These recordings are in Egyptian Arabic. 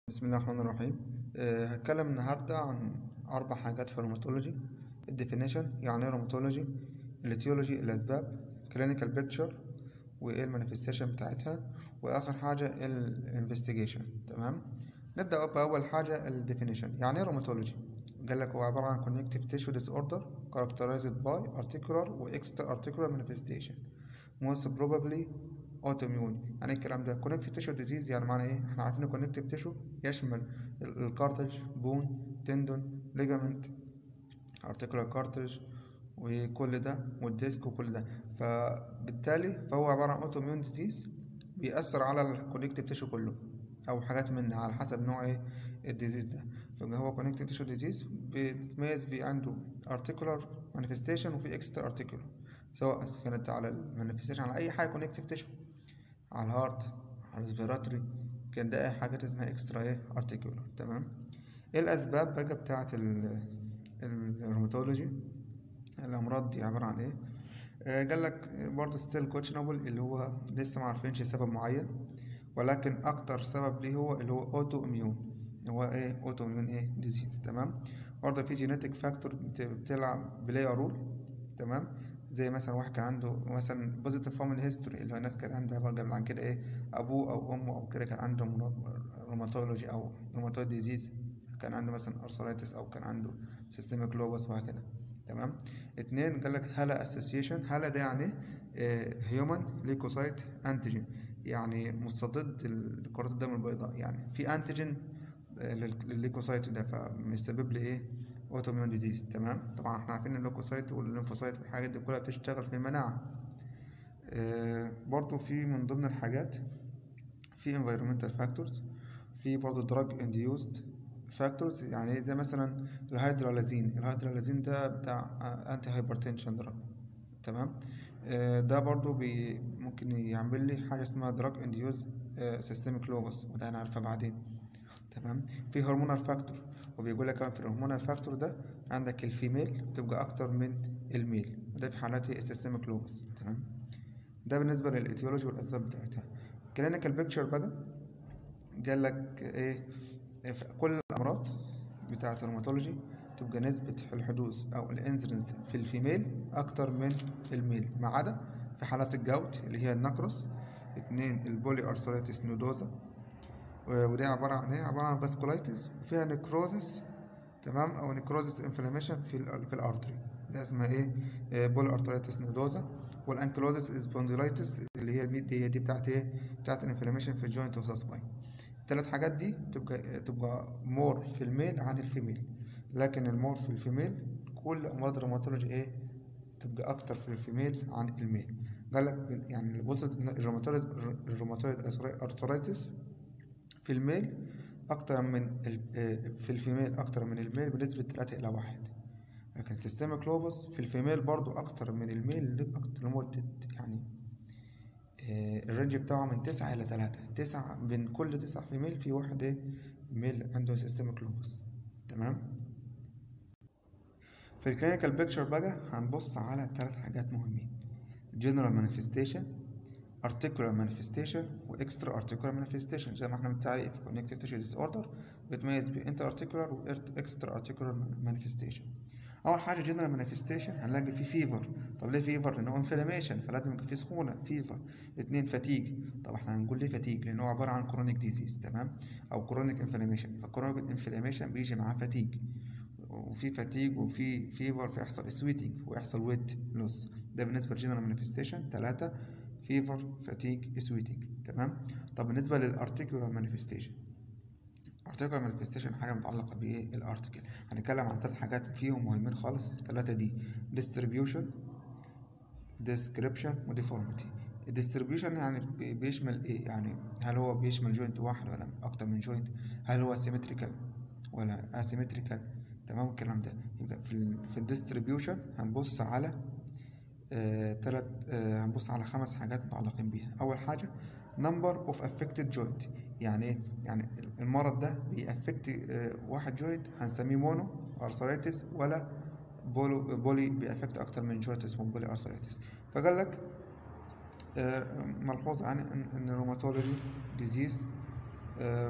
بسم الله الرحمن الرحيم أه هتكلم النهاردة عن أربع حاجات في الروماتولوجي الديفينيشن يعني ايه روماتولوجي الاتيولوجي الأسباب كلينيكال بيكتشر وايه المانيفستيشن بتاعتها وآخر حاجة الانفستيجيشن تمام نبدأ بأول حاجة الديفينيشن يعني ايه روماتولوجي قال لك هو عبارة عن connective tissue disorder characterized by articular و extra articular manifestation most probably autoimmune يعني ايه الكلام ده connective tissue disease يعني معنى ايه احنا عارفين connective tissue يشمل الكارتج بون تندون ليجامنت articular cartilage وكل ده والديسك وكل ده فبالتالي فهو عبارة عن autoimmune disease بيأثر على الكونكتيف تيشو كله أو حاجات منها على حسب نوع ايه الديزيز ده فهو connective tissue disease بيتميز في عنده articular manifestation وفي extra articular سواء كانت على المانيفستيشن على أي حاجة connective tissue على الهارت على الريسبيراتوري كان ده حاجات اسمها اكسترا ايه ارتيكولار تمام ايه الاسباب بقى بتاعه الروماتولوجي الامراض دي عباره عن ايه آه قال لك برضه ستيل كوتشنابل اللي هو لسه ما عارفينش سبب معين ولكن اكتر سبب ليه هو اللي هو اوتو اميون هو ايه اوتو اميون ايه ديزيز تمام برضه في جينيتك فاكتور بتلعب بلاي رول تمام زي مثلا واحد كان عنده مثلا بوزيتيف فاميلي هيستوري اللي هو الناس كان عندها بقى قبل عن كده ايه ابوه او امه او كده كان عنده روماتولوجي او روماتويد ديزيز كان عنده مثلا ارثرايتس او كان عنده سيستميك لوبس وهكذا تمام اتنين قال لك هلا اسوسيشن هلا ده يعني هيومن ليكوسايت انتيجين يعني مستضد لكرات الدم البيضاء يعني في انتيجين للليكوسايت ده فمسبب لي ايه اوتوميون ديزيز تمام طبعا احنا عارفين ان اللوكوسايت والليمفوسايت والحاجات دي كلها بتشتغل في المناعه آه برضو في من ضمن الحاجات في environmental factors في برضو drug induced factors يعني زي مثلا الهيدرالازين الهيدرالازين ده بتاع انتي هايبرتنشن دراج تمام آه ده برضو بي ممكن يعمل لي حاجه اسمها drug induced systemic lupus وده هنعرفها بعدين تمام في هرمونال فاكتور وبيقول لك كمان في الهرمونال فاكتور ده عندك الفيميل بتبقى اكتر من الميل وده في حالات السيستميك لوبس تمام ده بالنسبه للايتيولوجي والاسباب بتاعتها كلينيكال بيكتشر بقى قال لك ايه في كل الامراض بتاعه الروماتولوجي تبقى نسبة الحدوث أو الانسلنس في الفيميل أكتر من الميل ما عدا في حالات الجوت اللي هي النقرس اتنين البولي أرثرايتس نودوزا ودي عبارة عن ايه عبارة عن فاسكولايتس وفيها نكروزس تمام او نكروزس انفلاميشن في ال في الارتري ده اسمها ايه بول ارتريتس نودوزا والانكلوزس سبونديلايتس اللي هي دي هي دي بتاعت ايه بتاعت الانفلاميشن في الجوينت اوف ذا سباين الثلاث حاجات دي تبقى تبقى مور في الميل عن الفيميل لكن المور في الفيميل كل امراض الروماتولوجي ايه تبقى اكتر في الفيميل عن الميل قال لك يعني وصلت الروماتويد الروماتويد ارثرايتس في الميل أكتر من في الفيميل أكتر من الميل بنسبة تلاتة إلى واحد لكن سيستميك لوبس في الفيميل برضو أكتر من الميل أكتر لمدة يعني الرينج بتاعه من تسعة إلى تلاتة تسعة بين كل تسعة فيميل في واحد إيه ميل عنده سيستميك لوبس تمام في الكلينيكال بيكتشر بقى هنبص على ثلاث حاجات مهمين general manifestation articular manifestation و extra articular manifestation زي ما احنا بالتعريف connective tissue disorder بيتميز ب inter articular و extra articular manifestation أول حاجة general manifestation هنلاقي فيه fever طب ليه fever؟ لأنه inflammation فلازم يكون فيه سخونة fever اتنين fatigue طب احنا هنقول ليه fatigue؟ لأنه عبارة عن chronic disease تمام؟ أو chronic inflammation فchronic inflammation بيجي معاه fatigue وفي fatigue وفي fever فيحصل sweating ويحصل weight loss ده بالنسبة للجنرال manifestation تلاتة فيفر فاتيج سويتنج تمام طب بالنسبه للارتيكولار مانيفستيشن الارتيكولار مانيفستيشن حاجه متعلقه بايه الارتيكل هنتكلم عن ثلاث حاجات فيهم مهمين خالص الثلاثه دي ديستريبيوشن ديسكريبشن وديفورميتي الديستريبيوشن يعني بيشمل ايه يعني هل هو بيشمل جوينت واحد ولا اكتر من جوينت هل هو سيمتريكال ولا اسيمتريكال تمام الكلام ده يبقى في ال في الديستريبيوشن هنبص على آه، تلات آه، هنبص على خمس حاجات متعلقين بيها أول حاجة number of affected joint يعني ايه؟ يعني المرض ده بيأفكت آه، واحد جوينت هنسميه مونو ارثرايتس ولا بولو بولي بيأفكت أكتر من جوينت اسمه بولي ارثرايتس فقال لك ملحوظ يعني إن إن الروماتولوجي ديزيز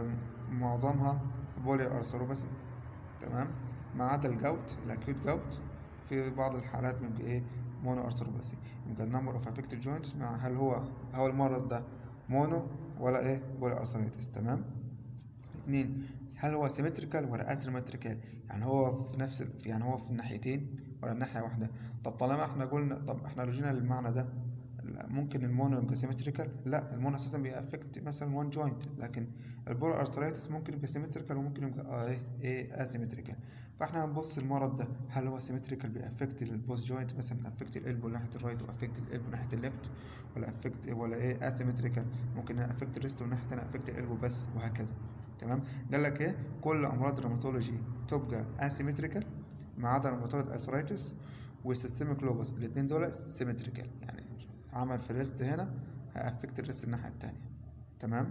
معظمها بولي ارثروباثي تمام ما عدا الجوت الاكيوت جوت في بعض الحالات بيبقى ايه مونو ارثروباثي يبقى النمبر اوف افكتد جوينتس هل هو هو المرض ده مونو ولا ايه بولي ارثرايتس تمام اتنين هل هو سيمتريكال ولا اسيمتريكال يعني هو في نفس ال- يعني هو في الناحيتين ولا ناحية واحدة طب طالما احنا قلنا طب احنا لو جينا للمعنى ده لا، ممكن المونو يبقى سيمتريكال لا المونو اساسا بيأفكت مثلا وان جوينت لكن البولو ارثرايتس ممكن يبقى سيمتريكال وممكن يبقى اه ايه ايه اسيمتريكال فاحنا هنبص المرض ده هل هو سيمتريكال بيأفكت البوست جوينت مثلا افكت الالبو ناحية الرايت وافكت الالبو ناحية الليفت ولا افكت ولا ايه اسيمتريكال ممكن افكت الريست والناحية التانية افكت الالبو بس وهكذا تمام قال لك ايه كل امراض الروماتولوجي تبقى اسيمتريكال ما عدا روماتويد ارثرايتس والسيستميك لوبس الاثنين دول سيمتريكال يعني عمل في الريست هنا هيأفكت الريست الناحية التانية تمام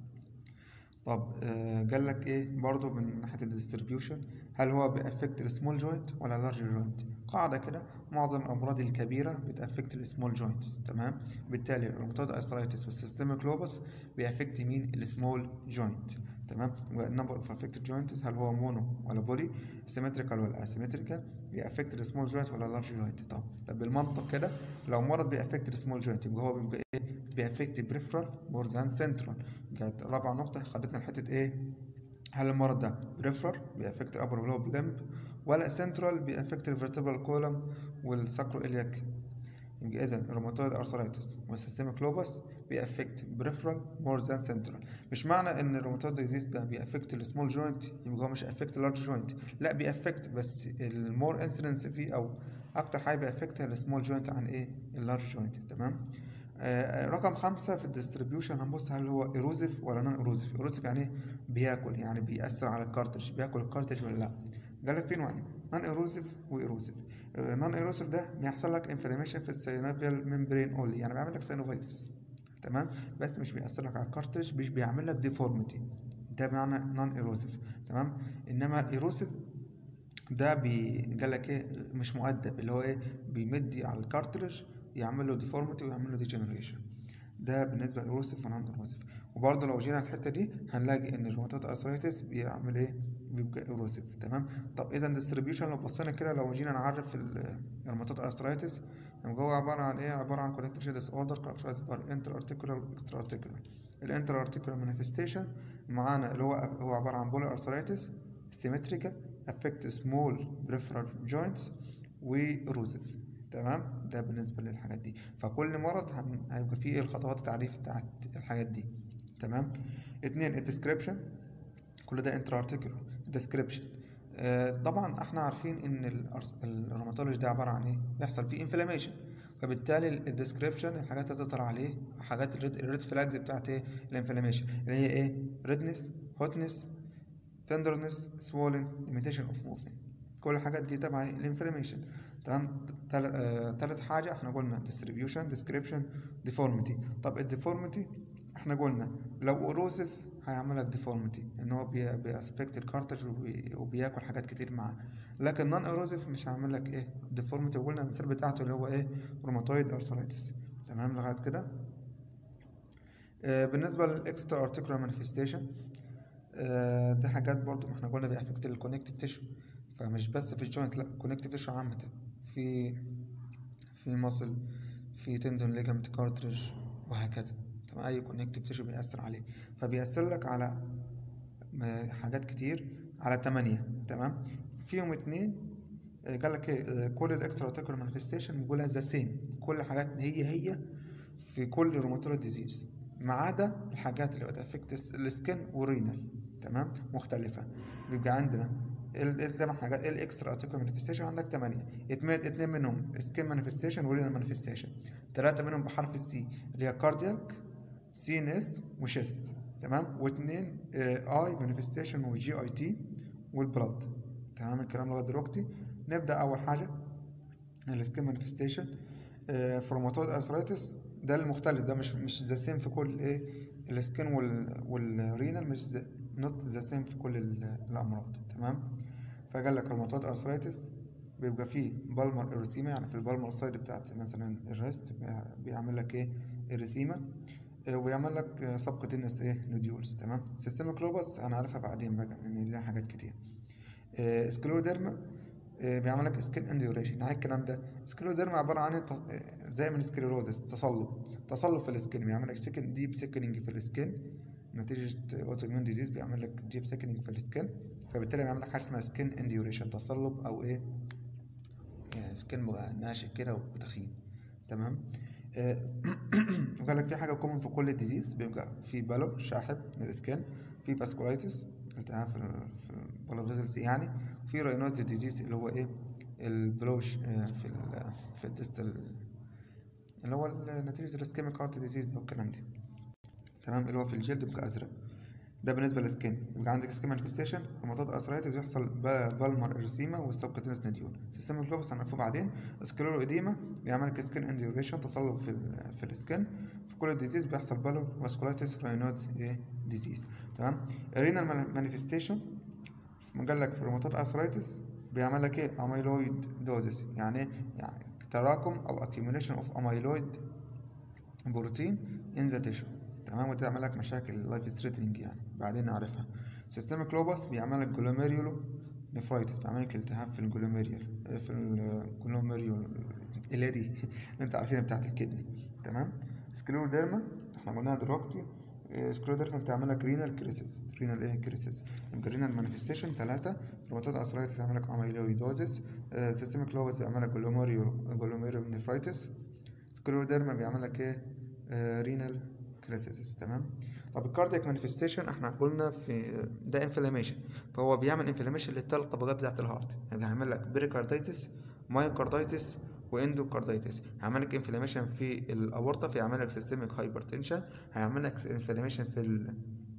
طب آه قال لك ايه برضو من ناحية الديستريبيوشن هل هو بيأفكت السمول جوينت ولا لارج جوينت قاعدة كده معظم الأمراض الكبيرة بتأفكت السمول جوينتس تمام بالتالي الروماتويد ارثرايتس والسيستميك لوبس بيأفكت مين السمول جوينت تمام يبقى النمبر اوف افكتد جوينتس هل هو مونو ولا بولي سيمتريكال ولا اسيمتريكال بيأفكت السمول جوينت ولا لارج جوينت طب طب بالمنطق كده لو مرض بيأفكت السمول جوينت يبقى هو بيبقى ايه بيأفكت بريفرال مور ذان سنترال كانت رابع نقطة خدتنا لحتة ايه هل المرض ده بريفرال بيأفكت الابر لوب لمب ولا سنترال بيأفكت الفيرتبرال كولم والساكرو إلياك يبقى اذا الروماتويد ارثرايتس والسيستميك لوبس بيأفكت بريفرال مور ذان سنترال مش معنى ان الروماتويد ديزيز ده بيأفكت السمول جوينت يبقى هو مش افكت اللارج جوينت لا بيأفكت بس المور انسيدنس فيه او اكتر حاجه بيأفكت السمول جوينت عن ايه اللارج جوينت تمام آه رقم خمسة في الديستريبيوشن هنبص هل هو ايروزيف ولا نون ايروزيف ايروزيف يعني ايه بياكل يعني بيأثر على الكارترج بياكل الكارترج ولا لا قال لك في نوعين نون ايروزيف وايروزيف نون ايروزيف ده بيحصل لك انفلاميشن في السينوفيال ممبرين اونلي يعني بيعمل لك سينوفايتس تمام بس مش بيأثر لك على الكارترج مش بيعمل لك ديفورميتي ده معنى نون ايروزيف تمام انما الايروزيف ده بي قال لك ايه مش مؤدب اللي هو ايه بيمدي على الكارترج يعمل له ديفورميتي ويعمل له ديجنريشن ده بالنسبه للايروسيف ونون ايروسيف وبرضه لو جينا الحته دي هنلاقي ان الروماتويد ارثرايتس بيعمل ايه بيبقى ايروسيف تمام طب اذا ديستريبيوشن لو بصينا كده لو جينا نعرف الروماتويد ارثرايتس يبقى هو عباره عن ايه عباره عن كولكتيف ديس اوردر كاركترايزد بار انتر ارتيكولار واكسترا ارتيكولار الانتر ارتيكولار مانيفستيشن معانا اللي هو هو عباره عن بولي ارثرايتس سيمتريكال افكت سمول بريفرال جوينتس وايروزيف تمام ده بالنسبه للحاجات دي فكل مرض هن... هيبقى فيه ايه الخطوات التعريف بتاعت الحاجات دي تمام اتنين الديسكريبشن كل ده انتر ارتيكولار ديسكريبشن آه طبعا احنا عارفين ان الأرس- الروماتولوجي ده عباره عن ايه بيحصل فيه انفلاميشن فبالتالي الديسكريبشن الحاجات اللي تظهر عليه حاجات الريد فلاجز بتاعت ايه الانفلاميشن اللي هي ايه ريدنس هوتنس تندرنس سوولن ليميتيشن اوف موفمنت كل الحاجات دي تبع الانفلاميشن تمام تال- آه، تالت حاجه احنا قلنا ديستريبيوشن ديسكريبشن ديفورميتي طب الديفورميتي احنا قلنا لو اوروسيف هيعمل لك ديفورميتي ان هو بي بيأفكت الكارتج وبي- وبياكل حاجات كتير معاه لكن نون اوروسيف مش هيعمل لك ايه ديفورميتي وقلنا المثال بتاعته اللي هو ايه روماتويد ارثرايتس تمام لغايه كده آه، بالنسبه للاكسترا ارتيكولار مانيفستيشن آه، دي حاجات برضو ما احنا قلنا بيأفكت الكونكتيف تيشو فمش بس في الجوينت لا كونكتيف تيشو عامة في في مصل في تندون ليجامنت كارتريج وهكذا تمام اي كونكتيف تيشو بيأثر عليه فبيأثر لك على م- حاجات كتير على تمانية تمام فيهم اتنين آه، قال لك ايه آه، كل الاكسترا ارتيكولار مانيفستيشن بيقولها ذا سيم كل حاجات هي هي في كل روماتولوجي ديزيز ما عدا الحاجات اللي بتأفكت السكن والرينال تمام مختلفة بيبقى عندنا ال- ال- طبعا حاجات الاكسترا ارتيكولار مانيفستيشن عندك تمانية اتنين اتنين منهم سكين مانيفستيشن ورينال مانيفستيشن تلاتة منهم بحرف السي اللي هي كاردياك سي ان اس وشيست تمام واتنين اي مانيفستيشن وجي اي تي والبلد تمام الكلام لغايه دلوقتي نبدا اول حاجه السكين مانيفستيشن فروماتويد ارثرايتس ده المختلف ده مش مش ذا سيم في كل ايه السكين وال والرينال مش نوت ذا سيم في كل ال- الامراض تمام فقال لك روماتويد ارثرايتس بيبقى فيه بالمر اريثيما يعني في البالمر سايد بتاعت مثلا الريست بيعمل لك ايه اريثيما آه، ويعمل لك سبكوتينس ايه نوديولز تمام سيستميك لوبس هنعرفها بعدين بقى لان ليها حاجات كتير آه، سكلوديرما آه، بيعمل لك سكين انديوريشن يعني إيه الكلام ده سكلوديرما عباره عن الت- آه، زي من سكليروزس تصلب تصلب في السكين بيعمل لك سكن ديب سكننج في السكين نتيجة اوتو اميون ديزيز بيعمل لك ديب سكننج في السكين فبالتالي بيعمل لك حاجة اسمها سكين انديوريشن تصلب او ايه يعني سكين بقى ناشف كده وتخين تمام آه، وقال لك في حاجة كومن في كل ديزيز بيبقى في بالو شاحب من السكين في فاسكولايتس التهاب في ال- في البولوفيزلز يعني وفي راينويدز ديزيز اللي هو ايه البلوش آه، في ال في الديستال اللي هو ال- نتيجة الاسكيميك هارت ديزيز او الكلام ده تمام اللي هو في الجلد بيبقى ازرق ده بالنسبه للسكين يبقى عندك سكين مانيفستيشن روماتويد ارثرايتس يحصل ب- بالمر ارسيما والسبكوتينس نديول سيستم الجلوبس هنعرفه بعدين سكلورو اديما بيعمل لك سكين انديوريشن تصلب في ال في السكين في كل الديزيز بيحصل بالو فاسكولايتس راينودز ايه ديزيز تمام رينال مانيفستيشن قال لك في الروماتويد ارثرايتس بيعمل لك ايه اميلويد دوزس يعني إيه؟ يعني تراكم او accumulation اوف اميلويد بروتين ان ذا تيشو تمام وده يعمل لك مشاكل لايف ثريتنينج يعني بعدين نعرفها سيستميك لوبس بيعمل لك جلوميريولو نفرايتس بيعمل لك التهاب في الجلوميريال في الجلوميريول اللي دي اللي انت عارفينها بتاعت الكدني تمام سكليروديرما احنا قلناها دلوقتي سكليروديرما بتعمل لك رينال كريسيس رينال ايه كريسيس يبقى رينال مانيفستيشن ثلاثة روماتويد ارثرايتس بيعمل لك اميلويدوزس سيستميك لوبس بيعمل لك جلوميريول جلوميريول نفرايتس سكليروديرما بيعمل لك ايه رينال كريسيس تمام طب الكاردياك مانيفستيشن احنا قلنا في ده انفلاميشن فهو بيعمل انفلاميشن للثلاث طبقات بتاعت الهارت يعني هيعمل لك بريكارديتس مايوكارديتس واندوكارديتس هيعمل لك انفلاميشن في الاورطه فيعمل لك سيستميك هايبرتنشن هيعمل لك انفلاميشن في ال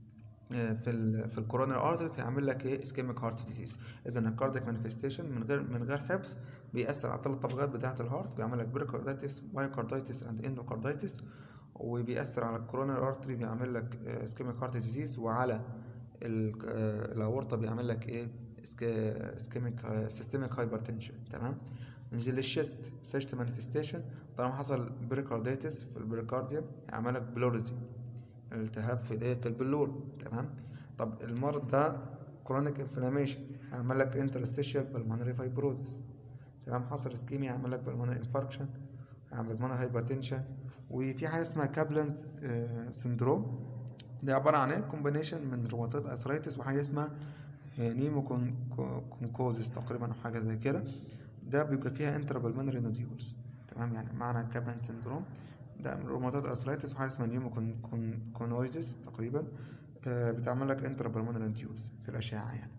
في ال في الكورونر ارتريز هيعمل لك ايه اسكيميك هارت ديزيز اذا الكاردياك مانيفستيشن من غير من غير حفظ بيأثر على الثلاث طبقات بتاعه الهارت بيعمل لك بريكارديتس مايوكارديتس اند اندوكارديتس وبيأثر على الكورونر ارتري بيعمل لك اسكيميك هارت ديزيز وعلى ال- آه، الاورطه بيعمل لك ايه اسكيميك سيستميك هايبرتنشن تمام نيجي للشيست سيست مانيفستيشن طالما حصل بريكارديتس في البريكارديوم هيعمل لك بلوريزي التهاب في الايه في البلور تمام طب المرض ده كرونيك انفلاميشن هيعمل لك انترستيشال بالمونري فايبروزس تمام حصل اسكيميا هيعمل لك بالمونري انفاركشن هيعمل بالمونري هايبرتنشن وفي حاجه اسمها كابلنز سندروم ده عباره عن ايه كومبينيشن من روماتويد ارثرايتس وحاجه اسمها نيمو كونكوزس تقريبا او حاجه زي كده ده بيبقى فيها انترا بالمونري نوديولز تمام يعني معنى كابلنز سندروم ده من روماتويد ارثرايتس وحاجه اسمها نيومو كون كون كونويزس تقريبا آه بتعمل لك انترا بالمونري نوديولز في الاشعه يعني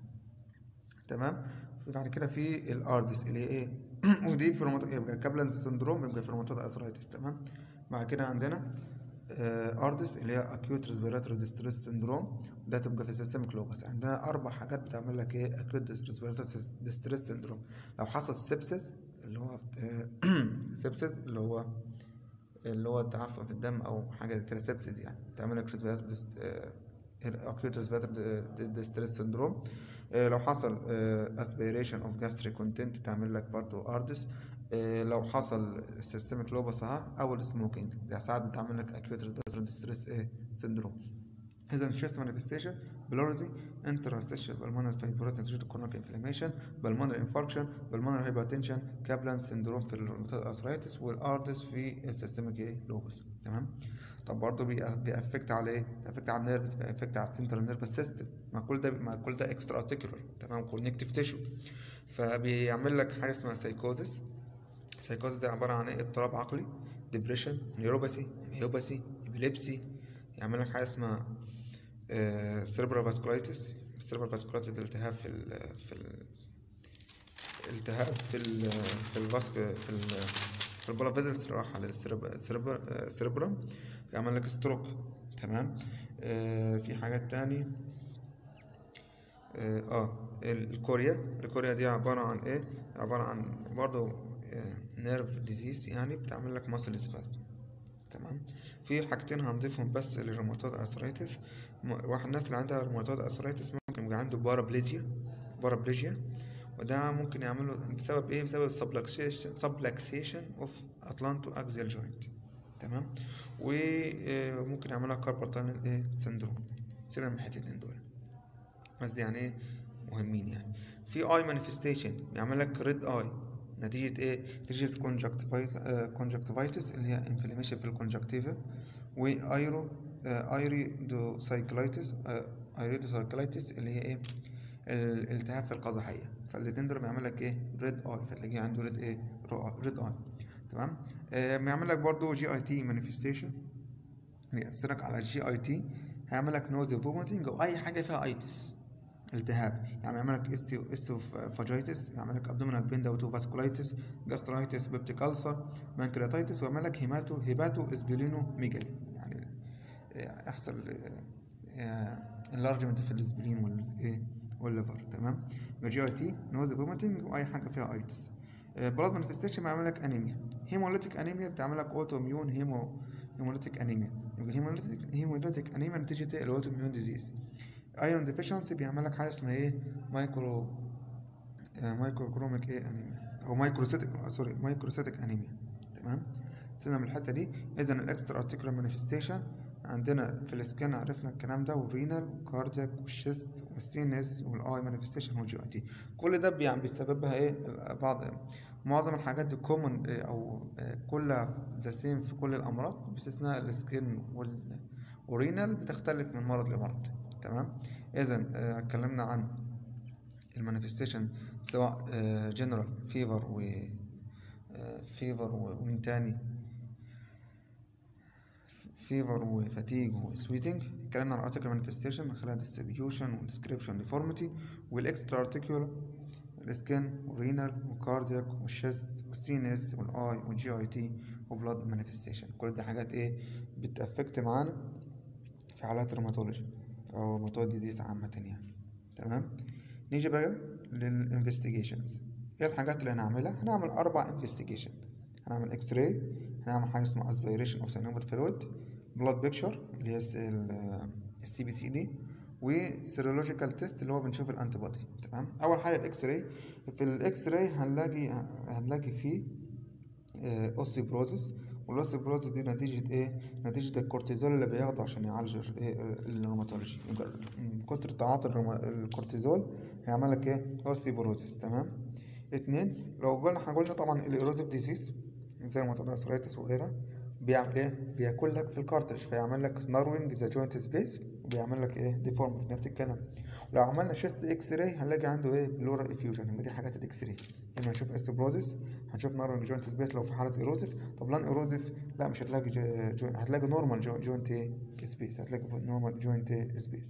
تمام في بعد كده في الاردس اللي هي ايه ودي في روماتويد يبقى كابلنز سندروم يبقى في روماتويد ارثرايتس تمام بعد كده عندنا آه اردس اللي هي اكيوت ريسبيراتوري ديستريس سندروم ده تبقى في سيستميك لوبس عندنا اربع حاجات بتعمل لك ايه اكيوت ريسبيراتوري ديستريس سندروم لو حصل سيبسس اللي هو سيبسس اللي هو اللي هو التعفن في الدم او حاجه كده سيبسيس يعني تعمل لك ريسبيراتوري اكيوت ريسبيراتوري ديستريس سندروم لو حصل اسبيريشن اوف جاستريك كونتنت تعمل لك برضو اردس لو حصل سيستميك لوبس اها او السموكينج ده ساعات بتعمل لك اكيوت ريسبيراتوري ديستريس ايه سندروم اذا الشيست مانيفستيشن بلورزي انترستيشن بالمونر فايبروت نتيجه كورونيك انفلاميشن بالمونر انفاركشن بالمونر هايبرتنشن كابلان سندروم في الروماتويد ارثرايتس والاردس في السيستميك ايه لوبس تمام طب برضه بيأفكت على ايه؟ بيأفكت على النيرفز بيأفكت على السنترال نيرفس سيستم ما كل ده ما كل ده اكسترا ارتيكولار تمام كونكتيف تيشو فبيعمل لك حاجه اسمها سايكوزس السايكوزس ده عباره عن ايه؟ اضطراب عقلي ديبريشن نيوروباثي ميوباثي ابيليبسي يعمل لك حاجه اسمها سيربرال فاسكولايتس السيربرال فاسكولايتس ده التهاب في ال في ال التهاب في ال في الفاسك في ال في البلافيزلز راح على السيربرم يعمل لك ستروك تمام آه في حاجات تاني اه, آه الكوريا الكوريا دي عبارة عن ايه عبارة عن برضو نيرف ديزيز يعني بتعمل لك ماسل سبازم تمام في حاجتين هنضيفهم بس للروماتويد ارثرايتس واحد الناس اللي عندها روماتويد ارثرايتس ممكن يبقى عنده بارابليزيا بارابليجيا وده ممكن يعمله بسبب ايه بسبب السبلكسيشن سبلكسيشن اوف اتلانتو اكزيال جوينت تمام وممكن يعملها كاربال تانل ايه سندروم سيبنا من الحتتين دول بس دي يعني ايه مهمين يعني في اي مانيفستيشن بيعمل لك ريد اي نتيجة ايه؟ نتيجة كونجكتيفايتس كونجكتيفايتس اللي هي انفلاميشن في الكونجكتيفا وايرو ايريدوسايكلايتس ايريدوسايكلايتس اللي هي ايه؟ الالتهاب في القزحية فالاتنين دول بيعمل لك ايه؟ ريد اي فتلاقيه عنده ريد ايه؟ ريد اي تمام؟ آه بيعمل لك برضه جي اي تي مانيفستيشن بيأثرك على الجي اي تي هيعمل لك نوزي فوميتنج او اي حاجة فيها ايتس التهاب يعني يعمل لك اسيو اسيو فاجيتس يعمل لك ابدومينال بيندا وتو فاسكولايتس جاسترايتس بيبتيك ألسر بانكرياتايتس ويعمل لك هيماتو هيباتو اسبلينو ميجالي يعني يحصل انلارجمنت في الاسبلين والايه والليفر تمام جي اي تي نوز فوميتنج واي حاجه فيها ايتس بلاد مانيفستيشن بيعمل لك انيميا هيموليتيك انيميا بتعمل لك اوتو اميون هيمو هيموليتيك انيميا يبقى هيموليتيك هيموليتيك انيميا نتيجه الاوتو اميون ديزيز ايرون ديفيشنسي بيعمل لك حاجه اسمها ايه مايكرو آه مايكرو كروميك ايه انيميا او مايكروسيتك سوري مايكروسيتك انيميا تمام سيبنا من الحته دي اذا الاكسترا ارتيكولار مانيفستيشن عندنا في السكان عرفنا الكلام ده والرينال والكاردياك والشيست والسينس والاي مانيفستيشن والجي اي تي كل ده يعني بيسببها ايه بعض معظم الحاجات دي كومن او كلها ذا سيم في كل الامراض باستثناء السكين والرينال بتختلف من مرض لمرض تمام اذا اتكلمنا عن المانيفستيشن سواء جنرال فيفر و فيفر ومين تاني فيفر وفاتيج وسويتنج اتكلمنا عن ارتيكل مانيفستيشن من خلال ديستريبيوشن وديسكريبشن ديفورميتي والاكسترا ارتيكولار السكن والرينال والكاردياك والشيست والسينس والاي والجي اي تي وبلاد مانيفستيشن كل دي حاجات ايه بتافكت معانا في حالات الروماتولوجي او روماتويد ديزيز عامة يعني تمام نيجي بقى للانفستيجيشنز ايه الحاجات اللي هنعملها هنعمل اربع انفستيجيشن هنعمل اكس راي هنعمل حاجه اسمها اسبيريشن اوف سينوفيل فلويد بلاد بيكتشر اللي هي السي بي سي دي وسيرولوجيكال تيست اللي هو بنشوف الانتي بودي تمام اول حاجه الاكس راي في الاكس راي هنلاقي هنلاقي فيه اوسيبروزس والاوسيبروزس دي نتيجة ايه؟ نتيجة الكورتيزول اللي بياخده عشان يعالج ايه الروماتولوجي من كتر تعاطي الكورتيزول هيعمل لك ايه؟ اوسيبروزس تمام؟ اتنين لو قلنا احنا قلنا طبعا الايروزيف ديزيز زي المتناسريتس وغيرها بيعمل ايه؟ بياكل لك في الكارتج فيعمل لك ناروينج ذا جوينت سبيس وبيعمل لك ايه؟ ديفورمتي نفس الكلام لو عملنا شيست اكس راي هنلاقي عنده ايه؟ بلورا افيوجن يبقى دي حاجات الاكس راي اما هنشوف استبروزس هنشوف ناروينج جوينت سبيس لو في حاله ايروزيف طب لان ايروزيف لا مش هتلاقي جو... جو... هتلاقي نورمال جو... جوينت ايه؟ سبيس هتلاقي نورمال جوينت ايه؟ سبيس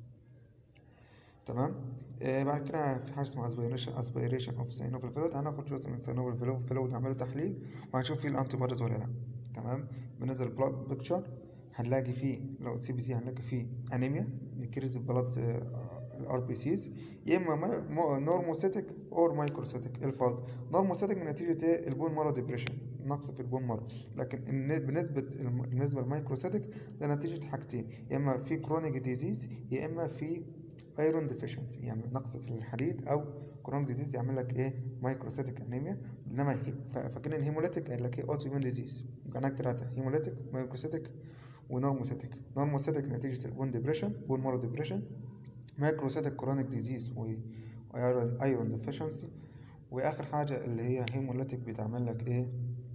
تمام آه بعد كده في حاجه اسمها اسبيريشن اسبيريشن اوف سينوفيل فلويد هناخد جزء من سينوفيل فلويد نعمله تحليل وهنشوف فيه الانتي بوديز ولا لا تمام بننزل بلاد بيكتشر هنلاقي فيه لو سي بي سي هنلاقي فيه انيميا نكريز بلاد الار بي سيز يا اما نورموسيتك اور مايكروسيتك ايه الفرق نورموسيتك نتيجه ايه البون مارو ديبريشن نقص في البون مارو لكن بالنسبه بالنسبه للمايكروسيتك ده نتيجه حاجتين يا اما في كرونيك ديزيز يا اما في ايرون ديفيشنسي يعني نقص في الحديد او كرونيك ديزيز يعمل لك ايه مايكروسيتك انيميا انما فاكرين الهيموليتيك قال لك ايه اوتو ايمون ديزيز يبقى عندك ثلاثه هيموليتيك مايكروسيتك ونورموسيتك نورموسيتك نتيجه البون ديبريشن بون مارو ديبريشن مايكروسيتك كرونيك ديزيز وايرون ايرون ديفيشنسي واخر حاجه اللي هي هيموليتيك بتعمل لك ايه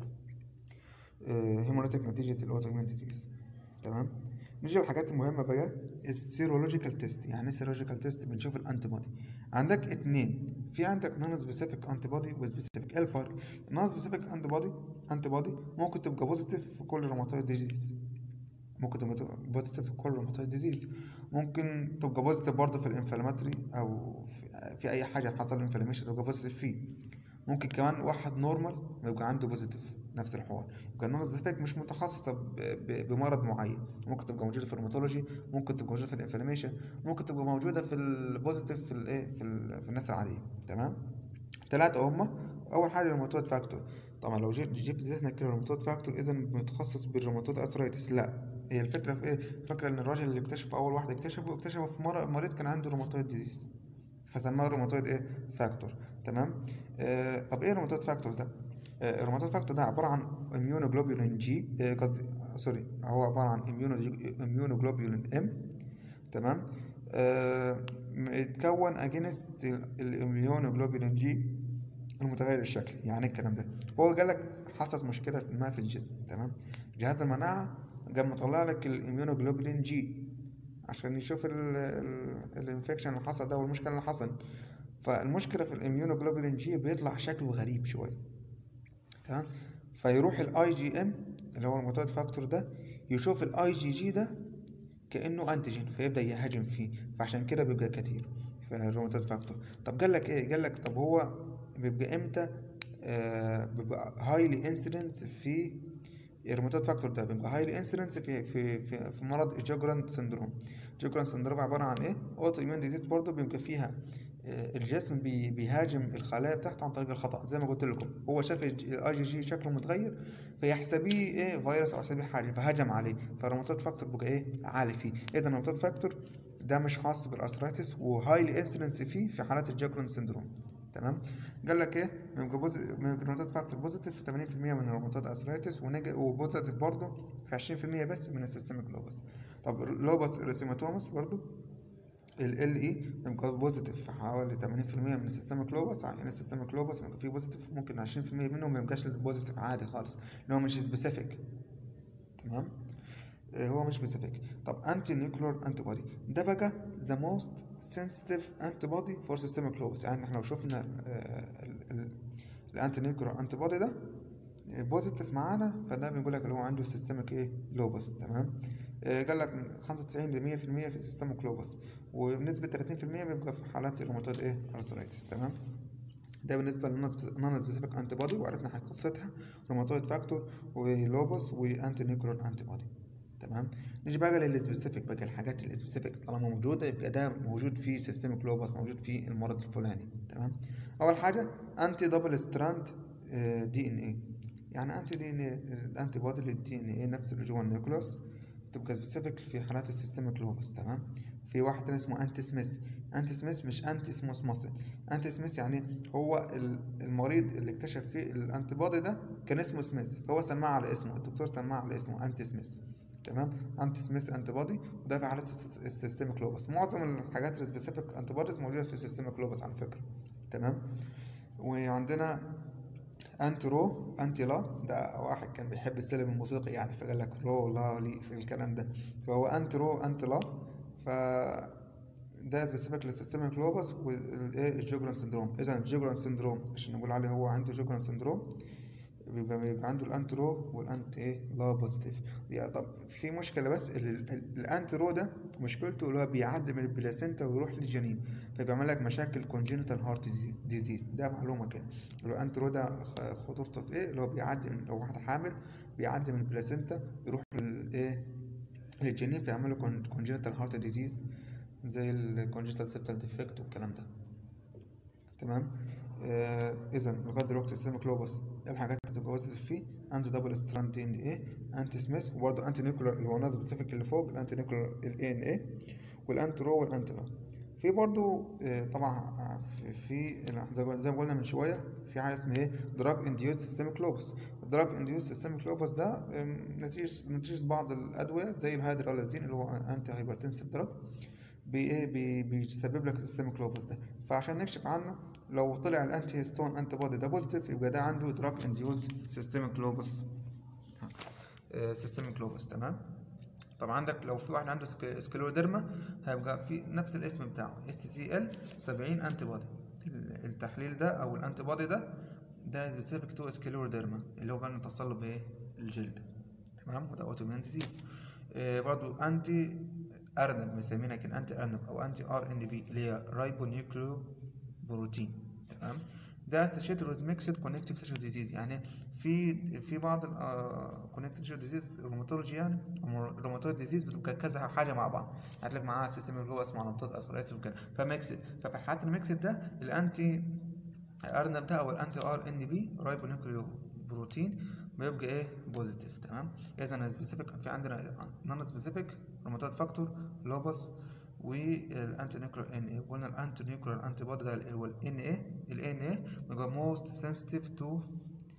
آه هيموليتيك نتيجه الاوتو ايمون ديزيز تمام نيجي للحاجات المهمه بقى السيرولوجيكال تيست يعني ايه سيرولوجيكال تيست بنشوف الانتي بودي عندك اتنين في عندك نون سبيسيفيك انتي بودي وسبيسيفيك ايه الفرق النون سبيسيفيك انتي بودي انتي بودي ممكن تبقى بوزيتيف في كل روماتويد ديزيز ممكن تبقى بوزيتيف في كل روماتويد ديزيز ممكن تبقى بوزيتيف برضه في الانفلاماتري او في, في اي حاجه حصل انفلاميشن تبقى بوزيتيف فيه ممكن كمان واحد نورمال يبقى عنده بوزيتيف نفس الحوار يبقى النون سبيسيفيك مش متخصصه بمرض معين ممكن تبقى موجوده في الروماتولوجي ممكن تبقى موجوده في الانفلاميشن ممكن تبقى موجوده في البوزيتيف في الايه في, ال في الناس العاديه تمام ثلاثه هم اول حاجه الروماتويد فاكتور طبعا لو جيت جيت في ذهنك كده الروماتويد فاكتور اذا متخصص بالروماتويد اثرايتس لا هي الفكره في ايه الفكره ان الراجل اللي اكتشف اول واحد اكتشفه اكتشفه في مريض كان عنده روماتويد ديزيز فسماه روماتويد ايه فاكتور تمام آه طب ايه الروماتويد فاكتور ده آه، الروماتويد فاكتور ده عباره عن اميونوجلوبولين جي آه، قصدي سوري هو عباره عن اميونوجلوبولين ام تمام آه، اتكون اجينست الاميونوجلوبولين جي المتغير الشكل يعني إيه الكلام ده هو قال لك حصلت مشكله ما في الجسم تمام جهاز المناعه قام مطلع لك الاميونوجلوبولين جي عشان يشوف الانفكشن اللي حصل ده والمشكله اللي حصل فالمشكله في الاميونوجلوبولين جي بيطلع شكله غريب شويه تمام فيروح الاي جي ام اللي هو الموتاد فاكتور ده يشوف الاي جي جي ده كانه انتيجين فيبدا يهاجم فيه فعشان كده بيبقى كتير في الروماتويد فاكتور طب قال لك ايه قال لك طب هو بيبقى امتى آه بيبقى هايلي انسيدنس في الروماتويد فاكتور ده بيبقى هايلي انسيدنس في في في, في مرض الجوجراند سندروم الجوجراند سندروم عباره عن ايه اوتو ايمون ديزيز برضه بيبقى فيها آه، الجسم بي- بيهاجم الخلايا بتاعته عن طريق الخطأ زي ما قلت لكم هو شاف الاي جي جي شكله متغير فيحسبيه ايه فيروس او يحسبيه حاجه فهجم عليه فالروماتويد فاكتور بقى ايه عالي فيه اذا الروماتويد فاكتور ده مش خاص بالارثرايتس وهايلي انسيدنس فيه في حالات الجاكرون سندروم تمام قال لك ايه بيبقى بوز... بيبقى الروماتويد فاكتور بوزيتيف في 80% من الروماتويد ارثرايتس ونيجا وبوزيتيف برضه في 20% بس من السيستميك لوبس طب لوبس اريثيماتومس برضه ال ال اي بيبقى بوزيتيف في حوالي 80% من السيستميك لوبس يعني السيستميك لوبس بيبقى فيه بوزيتيف ممكن 20% منهم ما يبقاش بوزيتيف عادي خالص اللي هو مش سبيسيفيك تمام آه، هو مش سبيسيفيك طب انتي نيوكلير انتي بودي ده بقى ذا موست سنسيتيف انتي بودي فور سيستميك لوبس يعني احنا لو شفنا الانتي نيوكلير انتي بودي ده بوزيتيف معانا فده بيقول لك اللي هو عنده سيستميك ايه لوبس تمام آه، قال لك من 95 ل 100% في سيستميك لوبس وبنسبة 30% بيبقى في حالات الروماتويد ايه ارثرايتس تمام ده بالنسبة للنون سبيسيفيك انتي بودي وعرفنا حاجة قصتها روماتويد فاكتور ولوبس وانتي نيوكلير انتي بودي تمام نيجي بقى للسبيسيفيك بقى الحاجات السبيسيفيك طالما موجودة يبقى ده موجود في سيستميك لوبس موجود في المرض الفلاني تمام أول حاجة أنتي دبل ستراند دي إن إيه يعني أنتي دي إن إيه الأنتي بودي للدي إن إيه نفس اللي جوه النيوكليوس تبقى سبيسيفيك في حالات السيستميك لوبس تمام في واحد تاني اسمه أنتي سميث أنتي سميث مش أنتي سموث ماسل أنتي سميث يعني هو ال- المريض اللي اكتشف فيه الأنتي بودي ده كان اسمه سميث فهو سماه على اسمه الدكتور سماه على اسمه أنتي سميث تمام انتي سميث انتي بودي وده في حالات السيس- السيستميك لوبس معظم الحاجات السبيسيفيك انتي بوديز موجوده في السيستميك لوبس على فكره تمام وعندنا انتي رو انتي لا ده واحد كان بيحب السلم الموسيقي يعني فقال لك رو لا لي في الكلام ده فهو انتي رو انتي لا ف ده سبيسيفيك للسيستميك لوبس والايه الجوجران سندروم اذا الجوجران سندروم عشان نقول عليه هو عنده جوجران سندروم بيبقى بيبقى عنده الانتي رو والانتي ايه لا بوزيتيف يعني طب في مشكله بس ال- ال- الانتي رو ده مشكلته اللي هو بيعدي من البلاسينتا ويروح للجنين فبيعمل لك مشاكل كونجينيتال هارت ديزيز ده معلومه كده اللي هو الانتي رو ده خ- خطورته في ايه اللي هو بيعدي من لو واحده حامل بيعدي من البلاسينتا يروح للايه للجنين فيعمل له كونجينيتال هارت ديزيز زي الكونجينيتال سيبتال ديفكت والكلام ده تمام آه اذا لغايه دلوقتي السيستميك لوبس ايه الحاجات اللي تبقى بوزيتيف فيه انتي دبل ستراند دي ان ايه انتي سميث وبرضه انتي نيوكلير اللي هو ناس سبيسيفيك اللي فوق الانتي نيوكلير الاي ان ايه والانتي رو والانتي لا في برضه آه طبعا في, في زي ما زي ما قلنا من شويه في حاجه اسمها ايه دراج انديوز سيستميك لوبس الدراج انديوز سيستميك لوبس ده آم، نتيجه نتيجه بعض الادويه زي الهيدرالازين اللي هو انتي هايبرتنسيف دراج بي ايه بي بيسبب لك السيستميك لوبس ده فعشان نكشف عنه لو طلع الانتي هيستون انتي بودي ده بوزيتيف يبقى ده عنده دراج انديوز سيستميك لوبس سيستميك لوبس تمام طبعا عندك لو في واحد عنده سك- سكليروديرما هيبقى في نفس الاسم بتاعه اس سي ال 70 انتي بودي ال- التحليل ده او الانتي بودي ده ده سبيسيفيك تو سكليروديرما اللي هو بقى نتصل بايه الجلد تمام وده اوتوميون ديزيز آه برضو انتي ارنب مسمينها كان انتي ارنب او انتي ار ان بي اللي هي رايبو نيوكليو بروتين تمام ده associated with mixed connective tissue disease يعني في في بعض ال uh, connective tissue disease روماتولوجي يعني روماتويد ديزيز بتبقى كذا حاجه مع بعض يعني تلاقي معاها سيستم اللي هو اسمه روماتويد ارثرايتس وكده فميكسد ففي الحالات الميكسد ده الانتي ارنب ده او الانتي ار ان بي رايبو نيوكليو بروتين بيبقى ايه بوزيتيف تمام اذا سبيسيفيك في عندنا نون سبيسيفيك روماتويد فاكتور لوبس والانتي نيوكلير ان اي قلنا الانتي نيوكلير انتي بودي ده اللي هو الان اي الان اي بيبقى موست سنسيتيف تو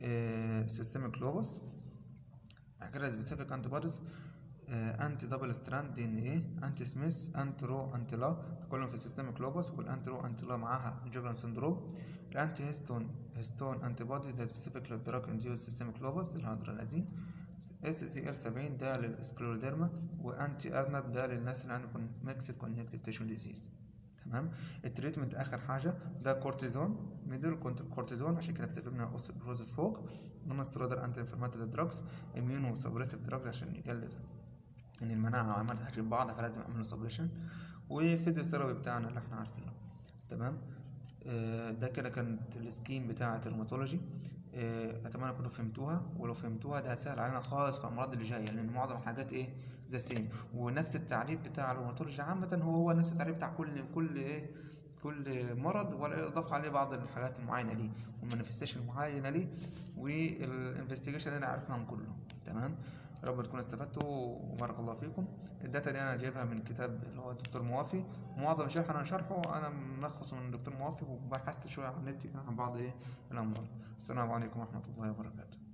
سيستميك لوبس بعد كده سبيسيفيك انتي بوديز انتي دبل ستراند دي ان ايه انتي سميث انتي رو انتي لا كلهم في السيستميك لوبس والانتي رو انتي لا معاها جوجران سندروم الانتي هيستون هيستون انتي بودي ده سبيسيفيك للدراج انديوز سيستميك لوبس الهيدرالازين اس سي ال 70 ده للسكليروديرما وانتي ارنب ده للناس اللي عندهم ميكسد كونكتيف تيشو ديزيز تمام التريتمنت اخر حاجه ده كورتيزون ميدل كورتيزون عشان كده استفدنا اوستيوبروزس فوق نون سترودر انتي انفلاماتوري دراجز اميونو سبريسيف دراجز عشان يقلل ان المناعه عماله تهاجم بعض فلازم اعمل له سبريشن والفيزيوثيرابي بتاعنا اللي احنا عارفينه تمام آه ده كده كانت السكيم بتاعه الروماتولوجي آه اتمنى تكونوا فهمتوها ولو فهمتوها ده هيسهل علينا خالص في الامراض اللي جايه لان معظم الحاجات ايه ذا سيم ونفس التعريف بتاع الروماتولوجي عامه هو هو نفس التعريف بتاع كل كل ايه كل مرض ولا اضاف عليه بعض الحاجات المعينه ليه والمانيفستيشن المعينه ليه والانفستيجيشن اللي عرفناهم كلهم تمام يا رب تكونوا استفدتوا وبارك الله فيكم الداتا دي انا جايبها من كتاب اللي هو الدكتور موافي معظم الشرح انا شرحه انا ملخصه من الدكتور موافي وبحثت شويه على النت عن بعض ايه الامراض السلام عليكم ورحمه الله وبركاته